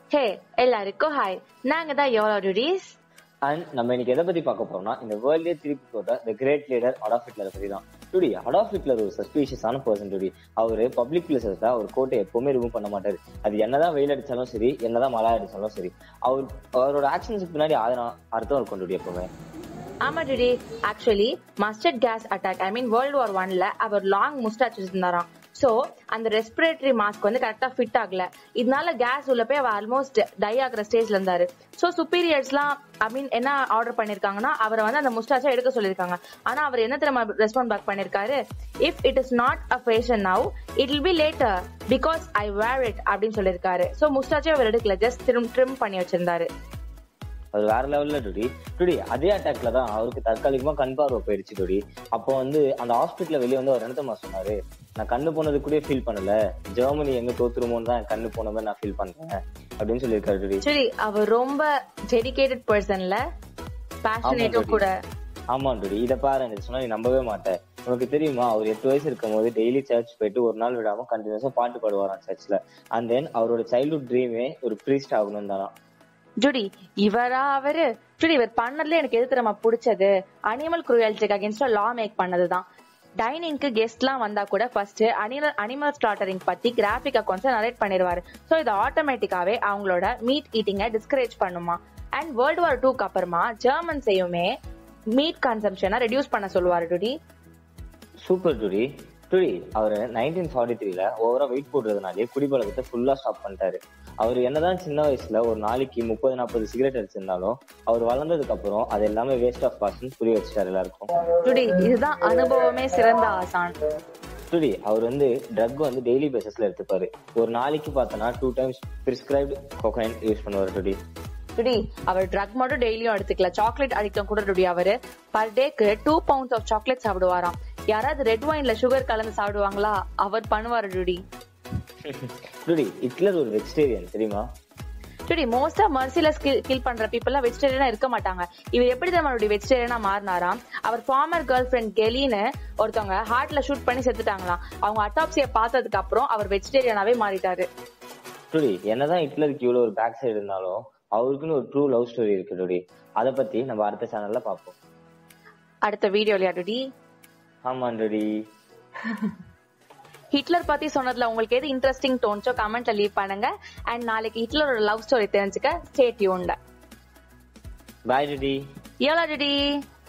ஹே எல்லாருக்கும் ஹாய் நாங்க தான் எவ்வளோ டுடீஸ் அண்ட் நம்ம இன்னைக்கு எதை பத்தி பார்க்க போறோம்னா இந்த வேர்ல்ட்லயே திருப்பி போட்ட த கிரேட் லீடர் அடாஃப் ஹிட்லரை பத்தி தான் டுடி அடாஃப் ஹிட்லர் ஒரு சஸ்பீஷியஸான பர்சன் டுடி அவரு பப்ளிக் பிளேசஸ்ல அவர் கோட்டை எப்பவுமே ரிமூவ் பண்ண மாட்டாரு அது என்னதான் வெயில் அடிச்சாலும் சரி என்னதான் மழை அடிச்சாலும் சரி அவர் அவரோட ஆக்ஷன்ஸ்க்கு பின்னாடி ஆயிரம் அர்த்தம் இருக்கும் டுடி எப்பவுமே ஆமா டுடி actually mustard gas attack I mean world war ஒன்ல அவர் லாங் முஸ்டாச் வச்சிருந்தாராம் சோ அந்த ரெஸ்பிரேட்டரி மாஸ்க் வந்து கரெக்டா ஃபிட் ஆகல இதனால கேஸ் உள்ள போய் அவர் ஆல்மோஸ்ட் டை ஆகுற ஸ்டேஜ்ல இருந்தாரு சோ சுப்பீரியர்ஸ்லாம் ஐ மீன் என்ன ஆர்டர் பண்ணிருக்காங்கன்னா அவரை வந்து அந்த முஸ்டாச்சை எடுக்க சொல்லிருக்காங்க ஆனா அவர் என்ன தெரியுமா ரெஸ்பாண்ட் பேக் பண்ணிருக்காரு if it is not a fashion now it will be later because I wear it அப்படின்னு சொல்லிருக்காரு சோ முஸ்டாச்சே அவர் எடுக்கல ஜஸ்ட் ட்ரிம் ட்ரிம் பண்ணி வச்சிருந்தாரு அது வேற லெவல்ல டுடி டுடி அதே அட்டாக்ல தான் அவருக்கு தற்காலிகமா கண் பார்வை போயிடுச்சு டுடி அப்போ வந்து அந்த ஹாஸ்பிட்டல்ல வெளியே வந்து அவர் என்னத்தமா சொன்னாரு நான் கண்ணு போனது கூட ஃபீல் பண்ணல ஜெர்மனி எங்க தோத்துருமோன்னு தான் என் கண்ணு போன மாதிரி நான் ஃபீல் பண்றேன் அப்படின்னு சொல்லியிருக்காரு டுடி சரி அவர் ரொம்ப டெடிகேட்டட் பர்சன்ல பேஷனேட்டும் கூட ஆமா டுடி இத பாரு எனக்கு சொன்னா நீ நம்பவே மாட்டேன் உனக்கு தெரியுமா அவர் எட்டு வயசு இருக்கும் போது டெய்லி சர்ச் போயிட்டு ஒரு நாள் விடாம கண்டினியூஸா பாட்டு பாடுவாராம் சர்ச்ல அண்ட் தென் அவரோட சைல்ட்ஹுட் ட்ரீமே ஒரு ப்ரீஸ்ட் ஆகணும் தானா ஜுடி இவரா அவரு ஜுடி இவர் பண்ணதுல எனக்கு எது தெரியுமா பிடிச்சது அனிமல் குரூயல்ட்டிக்கு அகேன்ஸ்டா லா மேக் பண்ணதுதான் டைனிங்க்கு கெஸ்ட்லாம் வந்தா கூட ஃபர்ஸ்ட் அனிமல் அனிமல் ஸ்லாட்டரிங் பத்தி கிராஃபிக் அக்கௌண்ட்ஸ் நரேட் பண்ணிடுவாரு சோ இது ஆட்டோமேட்டிக்காவே அவங்களோட மீட் ஈட்டிங்கை டிஸ்கரேஜ் பண்ணுமா அண்ட் வேர்ல்டு வார் டூக்கு அப்புறமா ஜெர்மன்ஸையுமே மீட் கன்சம்ஷனை ரெடியூஸ் பண்ண சொல்லுவாரு டுடி சூப்பர் டுடி டுடி அவர் நைன்டீன் ஃபார்ட்டி த்ரீல ஓவரா வெயிட் போடுறதுனாலே குடிப்பழக்கத்தை ஃபுல்லா ஸ்டாப் பண்ணிட்டாரு அவர் என்னதான் சின்ன வயசுல ஒரு நாளைக்கு முப்பது நாற்பது சிகரெட் அடிச்சிருந்தாலும் அவர் வளர்ந்ததுக்கு அப்புறம் அது எல்லாமே வேஸ்ட் ஆஃப் காஸ்ட்னு புரிய வச்சுட்டாரு எல்லாருக்கும் டுடி இதுதான் அனுபவமே சிறந்த ஆசான் டுடி அவர் வந்து ட்ரக் வந்து டெய்லி பேசிஸ்ல எடுத்துப்பாரு ஒரு நாளைக்கு பார்த்தோன்னா two times prescribed cocaine use பண்ணுவார் டுடி டுடி அவர் ட்ரக் மட்டும் டெய்லியும் எடுத்துக்கல சாக்லேட் அடிக்டம் கூட டுடி அவரு பர் டேக்கு டூ பவுண்ட்ஸ் ஆஃப் சாக்லேட் சாப்பிடுவாராம் யாராவது ரெட் வைன்ல சுகர் கலந்து சாப்பிடுவாங்களா அவர் பண்ணுவாரு டுடி டுடி ஹிட்லர் ஒரு வெஜிடேரியன் தெரியுமா டுடி மோஸ்டா மர்சிலஸ் கில் பண்ற பீப்புள் எல்லாம் வெஜிடேரியனா இருக்க மாட்டாங்க இவர் எப்படி தான் அவருடைய வெஜிடேரியனா மாறினாராம் அவர் ஃபார்மர் கேர்ள் ஃபிரெண்ட் கெலின்னு ஒருத்தவங்க ஹார்ட்ல ஷூட் பண்ணி செத்துட்டாங்களாம் அவங்க அட்டாப்சிய பார்த்ததுக்கு அப்புறம் அவர் வெஜிடேரியனாவே மாறிட்டாரு டுடி என்னதான் ஹிட்லருக்கு இவ்வளவு ஒரு பேக் சைடு இருந்தாலும் அவருக்குன்னு ஒரு ட்ரூ லவ் ஸ்டோரி இருக்கு டுடி அதை பத்தி நம்ம அடுத்த சேனல்ல பார்ப்போம் அடுத்த வீடியோலயா டுடி ஆமா டுடி ஹிட்லர் பத்தி சொன்னதுல உங்களுக்கு எது இன்ட்ரெஸ்டிங் தோணுச்சோ கமெண்ட்ல லீவ் பண்ணுங்க அண்ட் நாளைக்கு ஹிட்லரோட லவ் ஸ்டோரி தெரிஞ்சுக்க ஸ்டே டியூன்ல பாய் டுடி எவ்வளோ டுடி